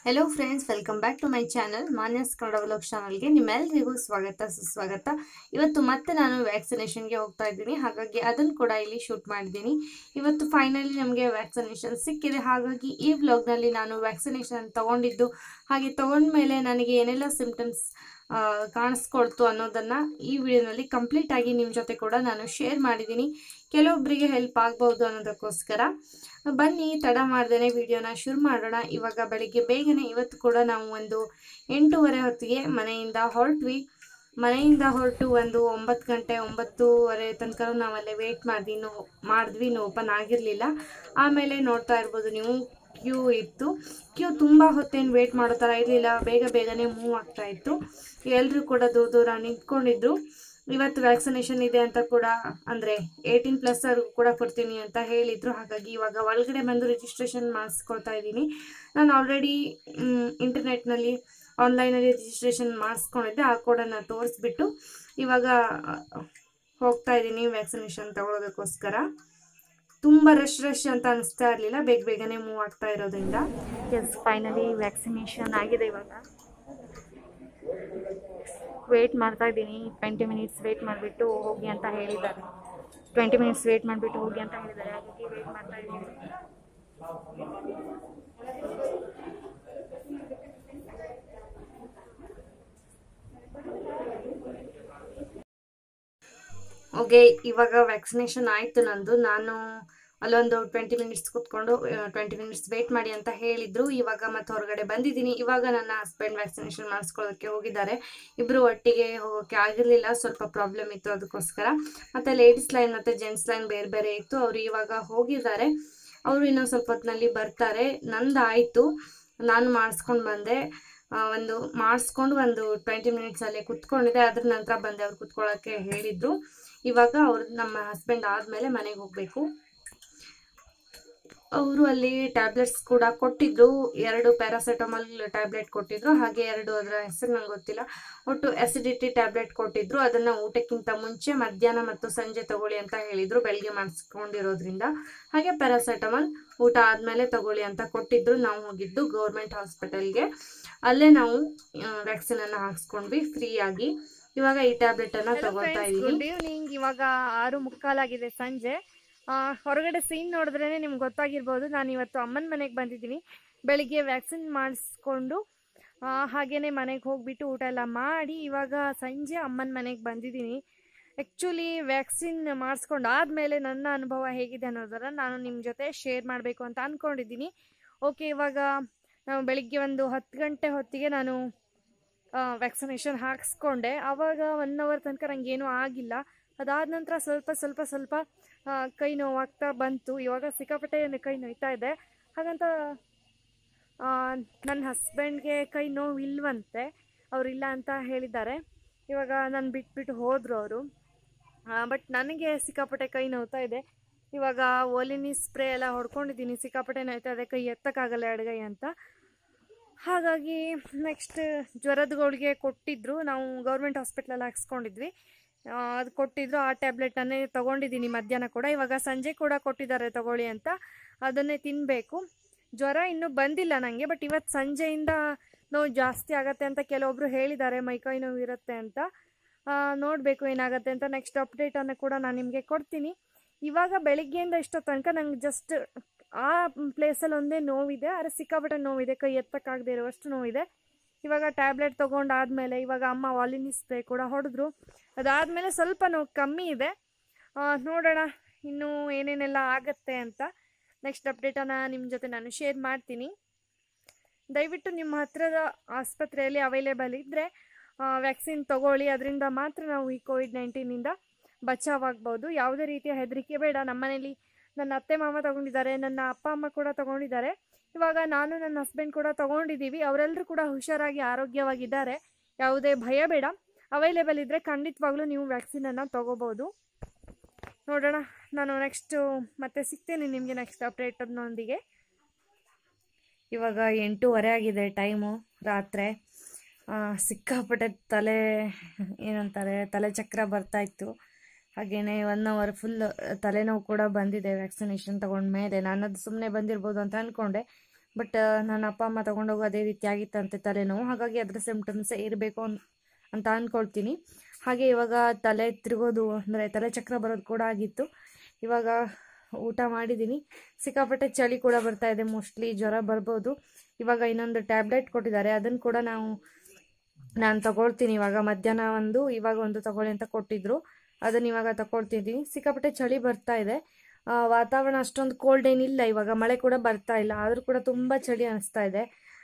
hello friends welcome back to my channel Manya's Kannada vlog ಚಾನಲ್ಗೆ ನಿಮ್ಮೆಲ್ಲರಿಗೂ ಸ್ವಾಗತ ಸುಸ್ವಾಗತ ಇವತ್ತು ಮತ್ತೆ ನಾನು ವ್ಯಾಕ್ಸಿನೇಷನ್ಗೆ ಹೋಗ್ತಾ ಇದ್ದೀನಿ ಹಾಗಾಗಿ ಅದನ್ನು ಕೂಡ ಇಲ್ಲಿ ಶೂಟ್ ಮಾಡಿದ್ದೀನಿ ಇವತ್ತು ಫೈನಲಿ ನಮಗೆ ವ್ಯಾಕ್ಸಿನೇಷನ್ ಸಿಕ್ಕಿದೆ ಹಾಗಾಗಿ ಈ ವ್ಲಾಗ್ನಲ್ಲಿ ನಾನು ವ್ಯಾಕ್ಸಿನೇಷನ್ ತಗೊಂಡಿದ್ದು ಹಾಗೆ ತಗೊಂಡ್ಮೇಲೆ ನನಗೆ ಏನೆಲ್ಲ ಸಿಂಪ್ಟಮ್ಸ್ ಕಾಣಿಸ್ಕೊಳ್ತು ಅನ್ನೋದನ್ನು ಈ ವಿಡಿಯೋನಲ್ಲಿ ಕಂಪ್ಲೀಟ್ ಆಗಿ ನಿಮ್ಮ ಜೊತೆ ಕೂಡ ನಾನು ಶೇರ್ ಮಾಡಿದ್ದೀನಿ ಕೆಲವೊಬ್ಬರಿಗೆ ಹೆಲ್ಪ್ ಆಗ್ಬೋದು ಅನ್ನೋದಕ್ಕೋಸ್ಕರ ಬನ್ನಿ ತಡ ಮಾಡ್ದೇನೆ ವಿಡಿಯೋನ ಶುರು ಮಾಡೋಣ ಇವಾಗ ಬೆಳಿಗ್ಗೆ ಬೇಗನೆ ಇವತ್ತು ಕೂಡ ನಾವು ಒಂದು ಎಂಟೂವರೆ ಹೊತ್ತಿಗೆ ಮನೆಯಿಂದ ಹೊರಟ್ವಿ ಮನೆಯಿಂದ ಹೊರಟು ಒಂದು ಒಂಬತ್ತು ಗಂಟೆ ಒಂಬತ್ತೂವರೆ ತನಕ ನಾವಲ್ಲೇ ವೇಟ್ ಮಾಡಿದ್ವಿ ಇನ್ನೂ ಮಾಡಿದ್ವಿ ಇನ್ನೂ ಓಪನ್ ಆಗಿರಲಿಲ್ಲ ಆಮೇಲೆ ನೋಡ್ತಾ ಇರ್ಬೋದು ನೀವು ಕ್ಯೂ ಇತ್ತು ಕ್ಯೂ ತುಂಬ ಹೊತ್ತೇನು ವೇಟ್ ಮಾಡೋ ಥರ ಇರಲಿಲ್ಲ ಬೇಗ ಬೇಗನೆ ಮೂವ್ ಆಗ್ತಾ ಇತ್ತು ಎಲ್ಲರೂ ಕೂಡ ದೂರ ದೂರ ನಿಂತ್ಕೊಂಡಿದ್ರು ಇವತ್ತು ವ್ಯಾಕ್ಸಿನೇಷನ್ ಇದೆ ಅಂತ ಕೂಡ ಅಂದರೆ ಏಯ್ಟೀನ್ ಪ್ಲಸ್ ಅವ್ರಿಗೂ ಕೂಡ ಕೊಡ್ತೀನಿ ಅಂತ ಹೇಳಿದರು ಹಾಗಾಗಿ ಇವಾಗ ಒಳಗಡೆ ಬಂದು ರಿಜಿಸ್ಟ್ರೇಷನ್ ಮಾಡಿಸ್ಕೊಳ್ತಾ ಇದ್ದೀನಿ ನಾನು ಆಲ್ರೆಡಿ ಇಂಟರ್ನೆಟ್ನಲ್ಲಿ ಆನ್ಲೈನಲ್ಲಿ ರಿಜಿಸ್ಟ್ರೇಷನ್ ಮಾಡಿಸ್ಕೊಂಡಿದ್ದೆ ಆ ಕೋಡನ್ನು ತೋರಿಸ್ಬಿಟ್ಟು ಇವಾಗ ಹೋಗ್ತಾ ಇದ್ದೀನಿ ವ್ಯಾಕ್ಸಿನೇಷನ್ ತಗೊಳ್ಳೋದಕ್ಕೋಸ್ಕರ ತುಂಬ ರಶ್ ರಶ್ ಅಂತ ಅನಿಸ್ತಾ ಇರಲಿಲ್ಲ ಬೇಗ ಬೇಗನೆ ಮೂವ್ ಆಗ್ತಾ ಇರೋದ್ರಿಂದ ಎಸ್ ಫೈನಲಿ ವ್ಯಾಕ್ಸಿನೇಷನ್ ಆಗಿದೆ ಇವಾಗ ವೇಟ್ ಮಾಡ್ತಾ ಇದ್ದೀನಿ ಟ್ವೆಂಟಿ ಮಿನಿಟ್ಸ್ ವೇಟ್ ಮಾಡಿಬಿಟ್ಟು ಹೋಗಿ ಅಂತ ಹೇಳಿದ್ದಾರೆ ಟ್ವೆಂಟಿ ಮಿನಿಟ್ಸ್ ವೇಟ್ ಮಾಡಿಬಿಟ್ಟು ಹೋಗಿ ಅಂತ ಹೇಳಿದ್ದಾರೆ ಹಾಗಾಗಿ ವೇಟ್ ಮಾಡ್ತಾ ಇದ್ದೀನಿ ಓಕೆ ಇವಾಗ ವ್ಯಾಕ್ಸಿನೇಷನ್ ಆಯಿತು ನಂದು ನಾನು ಅಲ್ಲೊಂದು ಟ್ವೆಂಟಿ ಮಿನಿಟ್ಸ್ ಕೂತ್ಕೊಂಡು ಟ್ವೆಂಟಿ ಮಿನಿಟ್ಸ್ ವೇಟ್ ಮಾಡಿ ಅಂತ ಹೇಳಿದ್ರು ಇವಾಗ ಮತ್ತೆ ಹೊರಗಡೆ ಬಂದಿದ್ದೀನಿ ಇವಾಗ ನನ್ನ ಹಸ್ಬೆಂಡ್ ವ್ಯಾಕ್ಸಿನೇಷನ್ ಮಾಡಿಸ್ಕೊಳ್ಳೋಕ್ಕೆ ಹೋಗಿದ್ದಾರೆ ಇಬ್ಬರು ಒಟ್ಟಿಗೆ ಹೋಗೋಕ್ಕೆ ಆಗಿರಲಿಲ್ಲ ಸ್ವಲ್ಪ ಪ್ರಾಬ್ಲಮ್ ಇತ್ತು ಅದಕ್ಕೋಸ್ಕರ ಮತ್ತು ಲೇಡೀಸ್ ಲೈನ್ ಮತ್ತು ಜೆಂಟ್ಸ್ ಲೈನ್ ಬೇರೆ ಬೇರೆ ಇತ್ತು ಅವರು ಇವಾಗ ಹೋಗಿದ್ದಾರೆ ಅವರು ಇನ್ನೊಂದು ಸ್ವಲ್ಪ ಹೊತ್ತಿನಲ್ಲಿ ಬರ್ತಾರೆ ನಂದು ಆಯಿತು ನಾನು ಮಾಡಿಸ್ಕೊಂಡು ಬಂದೆ ಒಂದು ಮಾಡಿಸ್ಕೊಂಡು ಒಂದು ಟ್ವೆಂಟಿ ಮಿನಿಟ್ಸಲ್ಲೇ ಕುತ್ಕೊಂಡಿದ್ದೆ ಅದ್ರ ನಂತರ ಬಂದೆ ಅವ್ರು ಕುತ್ಕೊಳ್ಳೋಕ್ಕೆ ಹೇಳಿದರು ಇವಾಗ ಅವ್ರು ನಮ್ಮ ಹಸ್ಬೆಂಡ್ ಆದಮೇಲೆ ಮನೆಗೆ ಹೋಗಬೇಕು ಅವರು ಅಲ್ಲಿ ಟ್ಯಾಬ್ಲೆಟ್ಸ್ ಕೂಡ ಕೊಟ್ಟಿದ್ರು ಎರಡು ಪ್ಯಾರಾಸೆಟಮಾಲ್ ಟ್ಯಾಬ್ಲೆಟ್ ಕೊಟ್ಟಿದ್ರು ಹಾಗೆ ಎರಡು ಅದರ ಹೆಸರು ನಂಗೆ ಗೊತ್ತಿಲ್ಲ ಒಟ್ಟು ಅಸಿಡಿಟಿ ಟ್ಯಾಬ್ಲೆಟ್ ಕೊಟ್ಟಿದ್ರು ಅದನ್ನು ಊಟಕ್ಕಿಂತ ಮುಂಚೆ ಮಧ್ಯಾಹ್ನ ಮತ್ತು ಸಂಜೆ ತಗೊಳ್ಳಿ ಅಂತ ಹೇಳಿದರು ಬೆಳಗ್ಗೆ ಮಾಡಿಸ್ಕೊಂಡಿರೋದ್ರಿಂದ ಹಾಗೆ ಪ್ಯಾರಾಸೆಟಮಾಲ್ ಊಟ ಆದಮೇಲೆ ತಗೊಳ್ಳಿ ಅಂತ ಕೊಟ್ಟಿದ್ರು ನಾವು ಹೋಗಿದ್ದು ಗೌರ್ಮೆಂಟ್ ಹಾಸ್ಪಿಟಲ್ಗೆ ಅಲ್ಲೇ ನಾವು ವ್ಯಾಕ್ಸಿನನ್ನು ಹಾಕ್ಸ್ಕೊಂಡ್ವಿ ಫ್ರೀಯಾಗಿ ಇವಾಗ ಈ ಟ್ಯಾಬ್ಲೆಟನ್ನು ತಗೊಳ್ತಾ ಇದ್ದೀವಿ ಗುಡ್ ಈವ್ನಿಂಗ್ ಇವಾಗ ಆರು ಮುಕ್ಕಾಲಾಗಿದೆ ಸಂಜೆ ಆ, ಹೊರಗಡೆ ಸೀನ್ ನೋಡಿದ್ರೇ ನಿಮ್ಗೆ ಗೊತ್ತಾಗಿರ್ಬೋದು ನಾನು ಇವತ್ತು ಅಮ್ಮನ ಮನೆಗೆ ಬಂದಿದ್ದೀನಿ ಬೆಳಿಗ್ಗೆ ವ್ಯಾಕ್ಸಿನ್ ಮಾಡಿಸ್ಕೊಂಡು ಆ, ಹಾಗೇನೆ ಮನೆಗೆ ಹೋಗ್ಬಿಟ್ಟು ಊಟ ಎಲ್ಲ ಮಾಡಿ ಇವಾಗ ಸಂಜೆ ಅಮ್ಮನ ಮನೆಗೆ ಬಂದಿದ್ದೀನಿ ಆ್ಯಕ್ಚುಲಿ ವ್ಯಾಕ್ಸಿನ್ ಮಾಡಿಸ್ಕೊಂಡು ಆದಮೇಲೆ ನನ್ನ ಅನುಭವ ಹೇಗಿದೆ ಅನ್ನೋದನ್ನು ನಾನು ನಿಮ್ಮ ಜೊತೆ ಶೇರ್ ಮಾಡಬೇಕು ಅಂತ ಅಂದ್ಕೊಂಡಿದ್ದೀನಿ ಓಕೆ ಇವಾಗ ನಾವು ಬೆಳಿಗ್ಗೆ ಒಂದು ಹತ್ತು ಗಂಟೆ ಹೊತ್ತಿಗೆ ನಾನು ವ್ಯಾಕ್ಸಿನೇಷನ್ ಹಾಕ್ಸ್ಕೊಂಡೆ ಆವಾಗ ಒನ್ ಅವರ್ ತನಕ ನನಗೇನೂ ಆಗಿಲ್ಲ ಅದಾದ ನಂತರ ಸ್ವಲ್ಪ ಸ್ವಲ್ಪ ಸ್ವಲ್ಪ ಆ, ಕೈ ನೋವಾಗ್ತಾ ಬಂತು ಇವಾಗ ಸಿಕ್ಕಾಪಟ್ಟೆ ಕೈ ನೋಯ್ತಾ ಇದೆ ಹಾಗಂತ ಆ, ನನ್ನ ಹಸ್ಬೆಂಡ್ಗೆ ಕೈ ನೋವು ಇಲ್ವಂತೆ ಅವರಿಲ್ಲ ಅಂತ ಹೇಳಿದ್ದಾರೆ ಇವಾಗ ನಾನು ಬಿಟ್ಬಿಟ್ಟು ಹೋದರು ಅವರು ಬಟ್ ನನಗೆ ಸಿಕ್ಕಾಪಟ್ಟೆ ಕೈ ನೋವ್ತಾ ಇದೆ ಇವಾಗ ಓಲಿನಿ ಸ್ಪ್ರೇ ಎಲ್ಲ ಹೊಡ್ಕೊಂಡಿದ್ದೀನಿ ಸಿಕ್ಕಾಪಟ್ಟೆ ನೋಯ್ತಾ ಇದೆ ಕೈ ಎತ್ತಕ್ಕಾಗಲ್ಲ ಎಡಗೈ ಅಂತ ಹಾಗಾಗಿ ನೆಕ್ಸ್ಟ್ ಜ್ವರದ ಗೋಳಿಗೆ ಕೊಟ್ಟಿದ್ರು ನಾವು ಗೌರ್ಮೆಂಟ್ ಹಾಸ್ಪಿಟ್ಲಲ್ಲಿ ಹಾಕ್ಸ್ಕೊಂಡಿದ್ವಿ ಆ, ಅದು ಕೊಟ್ಟಿದ್ರು ಆ ಟ್ಯಾಬ್ಲೆಟನ್ನೇ ತೊಗೊಂಡಿದ್ದೀನಿ ಮಧ್ಯಾಹ್ನ ಕೂಡ ಇವಾಗ ಸಂಜೆ ಕೂಡ ಕೊಟ್ಟಿದ್ದಾರೆ ತಗೊಳ್ಳಿ ಅಂತ ಅದನ್ನೇ ತಿನ್ನಬೇಕು ಜ್ವರ ಇನ್ನೂ ಬಂದಿಲ್ಲ ನನಗೆ ಬಟ್ ಇವತ್ತು ಸಂಜೆಯಿಂದ ನೋವು ಜಾಸ್ತಿ ಆಗತ್ತೆ ಅಂತ ಕೆಲವೊಬ್ರು ಹೇಳಿದ್ದಾರೆ ಮೈಕೈ ನೋವು ಇರುತ್ತೆ ಅಂತ ನೋಡಬೇಕು ಏನಾಗುತ್ತೆ ಅಂತ ನೆಕ್ಸ್ಟ್ ಅಪ್ಡೇಟನ್ನು ಕೂಡ ನಾನು ನಿಮಗೆ ಕೊಡ್ತೀನಿ ಇವಾಗ ಬೆಳಿಗ್ಗೆಯಿಂದ ಇಷ್ಟೋ ತನಕ ನಂಗೆ ಜಸ್ಟ್ ಆ ಪ್ಲೇಸಲ್ಲಿ ಒಂದೇ ನೋವಿದೆ ಆದರೆ ಸಿಕ್ಕಾಪಟ್ಟೆ ನೋವಿದೆ ಕೈ ಎತ್ತಕ್ಕಾಗದೇ ಇರುವಷ್ಟು ನೋವಿದೆ ಇವಾಗ ಟ್ಯಾಬ್ಲೆಟ್ ತೊಗೊಂಡಾದ್ಮೇಲೆ ಇವಾಗ ಅಮ್ಮ ವಾಲಿನಿ ಸ್ಪ್ರೇ ಕೂಡ ಹೊಡೆದ್ರು ಅದಾದಮೇಲೆ ಸ್ವಲ್ಪ ನೋವು ಕಮ್ಮಿ ಇದೆ ಆ, ನೋಡೋಣ ಇನ್ನೂ ಏನೇನೆಲ್ಲ ಆಗತ್ತೆ ಅಂತ ನೆಕ್ಸ್ಟ್ ಅಪ್ಡೇಟನ್ನು ನಿಮ್ಮ ಜೊತೆ ನಾನು ಶೇರ್ ಮಾಡ್ತೀನಿ ದಯವಿಟ್ಟು ನಿಮ್ಮ ಹತ್ತಿರದ ಆಸ್ಪತ್ರೆಯಲ್ಲಿ ಅವೈಲೇಬಲ್ ಇದ್ದರೆ ವ್ಯಾಕ್ಸಿನ್ ತಗೊಳ್ಳಿ ಅದರಿಂದ ಮಾತ್ರ ನಾವು ಈ ಕೋವಿಡ್ ನೈನ್ಟೀನಿಂದ ಬಚಾವಾಗ್ಬೋದು ಯಾವುದೇ ರೀತಿಯ ಹೆದರಿಕೆ ಬೇಡ ನಮ್ಮನೇಲಿ ನನ್ನ ಅತ್ತೆ ಮಾಮ ತಗೊಂಡಿದ್ದಾರೆ ನನ್ನ ಅಪ್ಪ ಅಮ್ಮ ಕೂಡ ತಗೊಂಡಿದ್ದಾರೆ ಇವಾಗ ನಾನು ನನ್ನ ಹಸ್ಬೆಂಡ್ ಕೂಡ ತಗೊಂಡಿದ್ದೀವಿ ಅವರೆಲ್ಲರೂ ಕೂಡ ಹುಷಾರಾಗಿ ಆರೋಗ್ಯವಾಗಿದ್ದಾರೆ ಯಾವುದೇ ಭಯ ಬೇಡ ಅವೈಲೇಬಲ್ ಇದ್ದರೆ ಖಂಡಿತವಾಗ್ಲೂ ನೀವು ವ್ಯಾಕ್ಸಿನನ್ನು ತಗೋಬೋದು ನೋಡೋಣ ನಾನು ನೆಕ್ಸ್ಟು ಮತ್ತೆ ಸಿಗ್ತೇನೆ ನಿಮಗೆ ನೆಕ್ಸ್ಟ್ ಅಪ್ಡೇಟ್ನೊಂದಿಗೆ ಇವಾಗ ಎಂಟೂವರೆ ಆಗಿದೆ ಟೈಮು ರಾತ್ರಿ ಆ, ಸಿಕ್ಕಾಪಟ್ಟೆ ತಲೆ ಏನಂತಾರೆ ತಲೆ ಚಕ್ರ ಬರ್ತಾ ಇತ್ತು ಹಾಗೆಯೇ ಒನ್ ಅವರ್ ಫುಲ್ ತಲೆನೋವು ಕೂಡ ಬಂದಿದೆ ವ್ಯಾಕ್ಸಿನೇಷನ್ ತಗೊಂಡ್ಮೇಲೆ ನಾನು ಅದು ಸುಮ್ಮನೆ ಬಂದಿರ್ಬೋದು ಅಂತ ಅಂದ್ಕೊಂಡೆ ಬಟ್ ನನ್ನ ಅಪ್ಪ ಅಮ್ಮ ತೊಗೊಂಡೋಗೋ ಅದೇ ರೀತಿ ಆಗಿತ್ತಂತೆ ತಲೆನೋವು ಹಾಗಾಗಿ ಅದರ ಸಿಮ್ಟಮ್ಸ್ ಇರಬೇಕು ಅಂತ ಅಂದ್ಕೊಳ್ತೀನಿ ಹಾಗೆ ಇವಾಗ ತಲೆ ತಿರುಗೋದು ಅಂದರೆ ತಲೆ ಚಕ್ರ ಬರೋದು ಕೂಡ ಆಗಿತ್ತು ಇವಾಗ ಊಟ ಮಾಡಿದ್ದೀನಿ ಸಿಕ್ಕಾಪಟ್ಟೆ ಚಳಿ ಕೂಡ ಬರ್ತಾ ಇದೆ ಮೋಸ್ಟ್ಲಿ ಜ್ವರ ಬರ್ಬೋದು ಇವಾಗ ಇನ್ನೊಂದು ಟ್ಯಾಬ್ಲೆಟ್ ಕೊಟ್ಟಿದ್ದಾರೆ ಅದನ್ನು ಕೂಡ ನಾವು ನಾನು ತಗೊಳ್ತೀನಿ ಇವಾಗ ಮಧ್ಯಾಹ್ನ ಒಂದು ಇವಾಗ ಒಂದು ತಗೊಳ್ಳಿ ಅಂತ ಕೊಟ್ಟಿದ್ರು ಅದನ್ನ ಇವಾಗ ತಗೊಳ್ತಿದ್ದೀನಿ ಸಿಕ್ಕಾಪಟ್ಟೆ ಚಳಿ ಬರ್ತಾ ಇದೆ ಆ, ವಾತಾವರಣ ಅಷ್ಟೊಂದು ಕೋಲ್ಡ್ ಏನಿಲ್ಲ ಇವಾಗ ಮಳೆ ಕೂಡ ಬರ್ತಾ ಇಲ್ಲ ಆದರೂ ಕೂಡ ತುಂಬ ಚಳಿ ಅನಿಸ್ತಾ ಇದೆ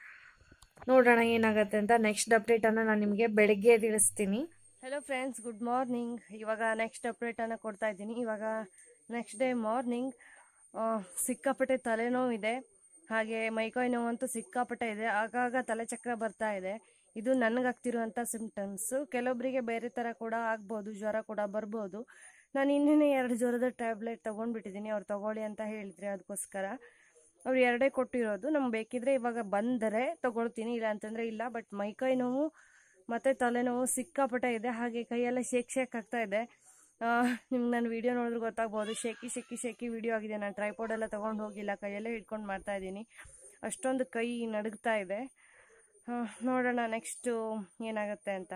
ನೋಡೋಣ ಏನಾಗುತ್ತೆ ಅಂತ ನೆಕ್ಸ್ಟ್ ಅಪ್ಡೇಟನ್ನು ನಾನು ನಿಮಗೆ ಬೆಳಗ್ಗೆ ತಿಳಿಸ್ತೀನಿ ಹಲೋ ಫ್ರೆಂಡ್ಸ್ ಗುಡ್ ಮಾರ್ನಿಂಗ್ ಇವಾಗ ನೆಕ್ಸ್ಟ್ ಅಪ್ಡೇಟನ್ನು ಕೊಡ್ತಾ ಇದ್ದೀನಿ ಇವಾಗ ನೆಕ್ಸ್ಟ್ ಡೇ ಮಾರ್ನಿಂಗ್ ಸಿಕ್ಕಾಪಟ್ಟೆ ತಲೆನೋವು ಇದೆ ಹಾಗೆ ಮೈಕೈ ನೋವಂತೂ ಸಿಕ್ಕಾಪಟ್ಟೆ ಇದೆ ಆಗಾಗ ತಲೆ ಚಕ್ರ ಬರ್ತಾ ಇದೆ ಇದು ನನಗಾಗ್ತಿರುವಂಥ ಸಿಂಪ್ಟಮ್ಸು ಕೆಲವೊಬ್ಬರಿಗೆ ಬೇರೆ ಥರ ಕೂಡ ಆಗ್ಬೋದು ಜ್ವರ ಕೂಡ ಬರ್ಬೋದು ನಾನು ಇನ್ನೇನೆ ಎರಡು ಜ್ವರದ ಟ್ಯಾಬ್ಲೆಟ್ ತೊಗೊಂಡ್ಬಿಟ್ಟಿದ್ದೀನಿ ಅವ್ರು ತಗೊಳ್ಳಿ ಅಂತ ಹೇಳಿದ್ರೆ ಅದಕ್ಕೋಸ್ಕರ ಅವ್ರು ಎರಡೇ ಕೊಟ್ಟಿರೋದು ನಮ್ಗೆ ಬೇಕಿದ್ರೆ ಇವಾಗ ಬಂದರೆ ತಗೊಳ್ತೀನಿ ಇಲ್ಲ ಅಂತಂದರೆ ಇಲ್ಲ ಬಟ್ ಮೈಕೈ ನೋವು ಮತ್ತು ತಲೆನೋವು ಸಿಕ್ಕಾಪಟ್ಟೆ ಇದೆ ಹಾಗೆ ಕೈಯೆಲ್ಲ ಶೇಕ್ ಶೇಕ್ ಆಗ್ತಾ ಇದೆ ನಿಮ್ಗೆ ನಾನು ವಿಡಿಯೋ ನೋಡಿದ್ರೆ ಗೊತ್ತಾಗ್ಬೋದು ಶೇಕಿ ಶೇಕಿ ಶೇಕಿ ವಿಡಿಯೋ ಆಗಿದೆ ನಾನು ಟ್ರೈಪೋಡ್ ಎಲ್ಲ ತೊಗೊಂಡು ಹೋಗಿಲ್ಲ ಕೈಯಲ್ಲೇ ಹಿಡ್ಕೊಂಡು ಮಾಡ್ತಾ ಇದ್ದೀನಿ ಅಷ್ಟೊಂದು ಕೈ ನಡುಗ್ತಾ ಇದೆ ಆ, ನೋಡೋಣ ನೆಕ್ಸ್ಟು ಏನಾಗುತ್ತೆ ಅಂತ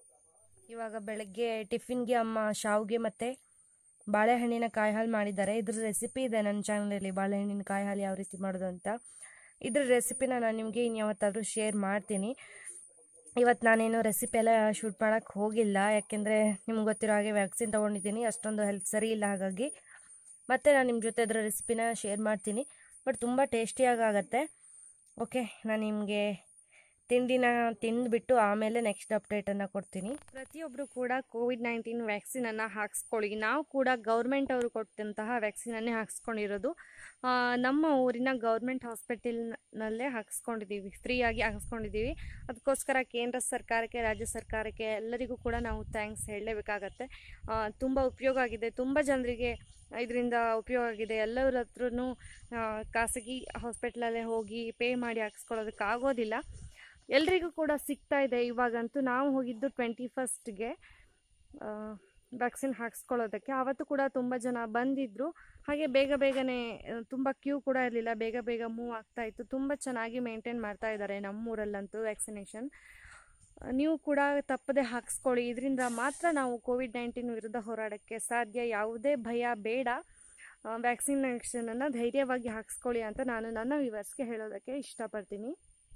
ಇವಾಗ ಬೆಳಗ್ಗೆ ಟಿಫಿನ್ಗೆ ಅಮ್ಮ ಶಾವ್ಗೆ ಮತ್ತು ಬಾಳೆಹಣ್ಣಿನ ಕಾಯಿ ಹಾಲು ಮಾಡಿದ್ದಾರೆ ಇದ್ರ ರೆಸಿಪಿ ಇದೆ ನನ್ನ ಚಾನಲಲ್ಲಿ ಬಾಳೆಹಣ್ಣಿನ ಕಾಯಿ ಹಾಲು ಯಾವ ರೀತಿ ಮಾಡೋದು ಅಂತ ಇದ್ರ ರೆಸಿಪಿನ ನಾನು ನಿಮಗೆ ಇನ್ಯಾವತ್ತಾದರೂ ಶೇರ್ ಮಾಡ್ತೀನಿ ಇವತ್ತು ನಾನೇನು ರೆಸಿಪಿ ಎಲ್ಲ ಶೂಟ್ ಮಾಡೋಕ್ಕೆ ಹೋಗಿಲ್ಲ ಯಾಕೆಂದರೆ ನಿಮ್ಗೆ ಗೊತ್ತಿರೋ ಹಾಗೆ ವ್ಯಾಕ್ಸಿನ್ ತೊಗೊಂಡಿದ್ದೀನಿ ಅಷ್ಟೊಂದು ಹೆಲ್ತ್ ಸರಿ ಇಲ್ಲ ಹಾಗಾಗಿ ಮತ್ತೆ ನಾನು ನಿಮ್ಮ ಜೊತೆ ಅದರ ರೆಸಿಪಿನ ಶೇರ್ ಮಾಡ್ತೀನಿ ಬಟ್ ತುಂಬ ಟೇಸ್ಟಿಯಾಗಿ ಆಗುತ್ತೆ ಓಕೆ ನಾನು ನಿಮಗೆ ತಿಂಡಿನ ತಿಂದುಬಿಟ್ಟು ಆಮೇಲೆ ನೆಕ್ಸ್ಟ್ ಅಪ್ಡೇಟನ್ನು ಕೊಡ್ತೀನಿ ಪ್ರತಿಯೊಬ್ಬರು ಕೂಡ ಕೋವಿಡ್ ನೈನ್ಟೀನ್ ವ್ಯಾಕ್ಸಿನನ್ನು ಹಾಕ್ಸ್ಕೊಳ್ಳಿ ನಾವು ಕೂಡ ಗೌರ್ಮೆಂಟ್ ಅವರು ಕೊಟ್ಟಂತಹ ವ್ಯಾಕ್ಸಿನನ್ನೇ ಹಾಕ್ಸ್ಕೊಂಡಿರೋದು ಆ, ನಮ್ಮ ಊರಿನ ಗೌರ್ಮೆಂಟ್ ಹಾಸ್ಪಿಟಲ್ನಲ್ಲೇ ಹಾಕ್ಸ್ಕೊಂಡಿದ್ದೀವಿ ಫ್ರೀಯಾಗಿ ಹಾಕ್ಸ್ಕೊಂಡಿದ್ದೀವಿ ಅದಕ್ಕೋಸ್ಕರ ಕೇಂದ್ರ ಸರ್ಕಾರಕ್ಕೆ ರಾಜ್ಯ ಸರ್ಕಾರಕ್ಕೆ ಎಲ್ಲರಿಗೂ ಕೂಡ ನಾವು ಥ್ಯಾಂಕ್ಸ್ ಹೇಳಲೇಬೇಕಾಗತ್ತೆ ತುಂಬ ಉಪಯೋಗ ಆಗಿದೆ ತುಂಬ ಜನರಿಗೆ ಇದರಿಂದ ಉಪಯೋಗ ಆಗಿದೆ ಎಲ್ಲರ ಹತ್ರನೂ ಖಾಸಗಿ ಹಾಸ್ಪಿಟ್ಲಲ್ಲೇ ಹೋಗಿ ಪೇ ಮಾಡಿ ಹಾಕ್ಸ್ಕೊಳ್ಳೋದಕ್ಕೆ ಆಗೋದಿಲ್ಲ ಎಲ್ರಿಗೂ ಕೂಡ ಸಿಗ್ತಾ ಇದೆ ಇವಾಗಂತೂ ನಾವು ಹೋಗಿದ್ದು ಟ್ವೆಂಟಿ ಫಸ್ಟ್ಗೆ ವ್ಯಾಕ್ಸಿನ್ ಹಾಕ್ಸ್ಕೊಳ್ಳೋದಕ್ಕೆ ಆವತ್ತು ಕೂಡ ತುಂಬ ಜನ ಬಂದಿದ್ದರು ಹಾಗೆ ಬೇಗ ಬೇಗನೆ ತುಂಬ ಕ್ಯೂ ಕೂಡ ಇರಲಿಲ್ಲ ಬೇಗ ಬೇಗ ಮೂವ್ ಆಗ್ತಾ ಇತ್ತು ತುಂಬ ಚೆನ್ನಾಗಿ ಮೇಂಟೈನ್ ಮಾಡ್ತಾ ಇದ್ದಾರೆ ನಮ್ಮೂರಲ್ಲಂತೂ ವ್ಯಾಕ್ಸಿನೇಷನ್ ನೀವು ಕೂಡ ತಪ್ಪದೆ ಹಾಕ್ಸ್ಕೊಳ್ಳಿ ಇದರಿಂದ ಮಾತ್ರ ನಾವು ಕೋವಿಡ್ ನೈನ್ಟೀನ್ ವಿರುದ್ಧ ಹೋರಾಡೋಕ್ಕೆ ಸಾಧ್ಯ ಯಾವುದೇ ಭಯ ಬೇಡ ವ್ಯಾಕ್ಸಿನೇಷನನ್ನು ಧೈರ್ಯವಾಗಿ ಹಾಕ್ಸ್ಕೊಳ್ಳಿ ಅಂತ ನಾನು ನನ್ನ ವಿವರ್ಸ್ಗೆ ಹೇಳೋದಕ್ಕೆ ಇಷ್ಟಪಡ್ತೀನಿ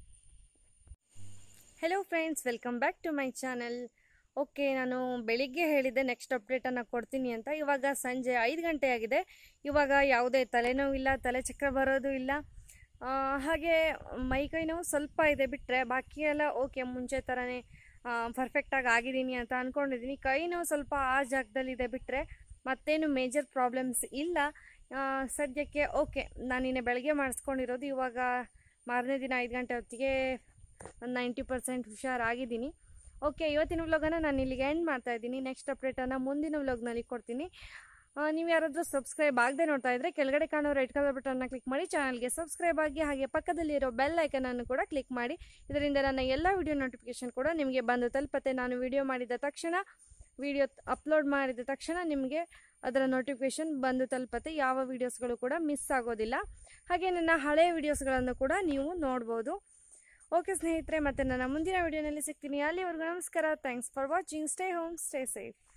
hello friends welcome back to my channel okay ನಾನು ಬೆಳಿಗ್ಗೆ ಹೇಳಿದ್ದೆ ನೆಕ್ಸ್ಟ್ ಅಪ್ಡೇಟನ್ನು ಕೊಡ್ತೀನಿ ಅಂತ ಇವಾಗ ಸಂಜೆ ಐದು ಗಂಟೆ ಆಗಿದೆ ಇವಾಗ ಯಾವುದೇ ತಲೆನೋವಿಲ್ಲ ತಲೆ ಚಕ್ರ ಬರೋದು ಇಲ್ಲ ಆ, ಹಾಗೆ ಮೈಕೈ ನೋವು ಸ್ವಲ್ಪ ಇದೆ ಬಿಟ್ಟರೆ ಬಾಕಿ ಎಲ್ಲ ಓಕೆ ಮುಂಚೆ ಥರನೇ ಪರ್ಫೆಕ್ಟಾಗಿ ಆಗಿದ್ದೀನಿ ಅಂತ ಅಂದ್ಕೊಂಡಿದ್ದೀನಿ ಕೈ ನೋವು ಸ್ವಲ್ಪ ಆ ಜಾಗದಲ್ಲಿದೆ ಬಿಟ್ಟರೆ ಮತ್ತೇನು ಮೇಜರ್ ಪ್ರಾಬ್ಲಮ್ಸ್ ಇಲ್ಲ ಆ, ಸದ್ಯಕ್ಕೆ ಓಕೆ ನಾನು ನಿನ್ನೆ ಬೆಳಗ್ಗೆ ಮಾಡಿಸ್ಕೊಂಡಿರೋದು ಇವಾಗ ಮಾರನೇ ದಿನ ಐದು ಗಂಟೆ ಹೊತ್ತಿಗೆ ಒಂದು ನೈಂಟಿ ಪರ್ಸೆಂಟ್ ಹುಷಾರಾಗಿದ್ದೀನಿ ಓಕೆ ಇವತ್ತಿನ ವ್ಲಾಗನ್ನು ನಾನು ಇಲ್ಲಿಗೆ ಎಂಡ್ ಮಾಡ್ತಾ ಇದ್ದೀನಿ ನೆಕ್ಸ್ಟ್ ಅಪ್ಡೇಟನ್ನು ಮುಂದಿನ ವ್ಲಾಗ್ನಲ್ಲಿ ಕೊಡ್ತೀನಿ ಆ, ನೀವು ಯಾರಾದರೂ ಸಬ್ಸ್ಕ್ರೈಬ್ ಆಗದೆ ನೋಡ್ತಾ ಇದ್ದರೆ ಕೆಳಗಡೆ ಕಾಣೋ ರೆಡ್ ಕಲರ್ ಬಟನ್ನ ಕ್ಲಿಕ್ ಮಾಡಿ ಚಾನಲ್ಗೆ ಸಬ್ಸ್ಕ್ರೈಬ್ ಆಗಿ ಹಾಗೆ ಪಕ್ಕದಲ್ಲಿರೋ ಬೆಲ್ ಐಕನನ್ನು ಕೂಡ ಕ್ಲಿಕ್ ಮಾಡಿ ಇದರಿಂದ ನನ್ನ ಎಲ್ಲ ವಿಡಿಯೋ ನೋಟಿಫಿಕೇಶನ್ ಕೂಡ ನಿಮಗೆ ಬಂದು ತಲುಪತ್ತೆ ನಾನು ವಿಡಿಯೋ ಮಾಡಿದ ತಕ್ಷಣ ವಿಡಿಯೋ ಅಪ್ಲೋಡ್ ಮಾಡಿದ ತಕ್ಷಣ ನಿಮಗೆ ಅದರ ನೋಟಿಫಿಕೇಶನ್ ಬಂದು ತಲುಪತ್ತೆ ಯಾವ ವಿಡಿಯೋಸ್ಗಳು ಕೂಡ ಮಿಸ್ ಆಗೋದಿಲ್ಲ ಹಾಗೆ ನನ್ನ ಹಳೆಯ ವಿಡಿಯೋಸ್ಗಳನ್ನು ಕೂಡ ನೀವು ನೋಡ್ಬೋದು ಓಕೆ ಸ್ನೇಹಿತರೆ ಮತ್ತೆ ನನ್ನ ಮುಂದಿನ ವಿಡಿಯೋನಲ್ಲಿ ಸಿಗ್ತೀನಿ ಅಲ್ಲಿವರೆಗೂ ನಮಸ್ಕಾರ thanks for watching stay home stay safe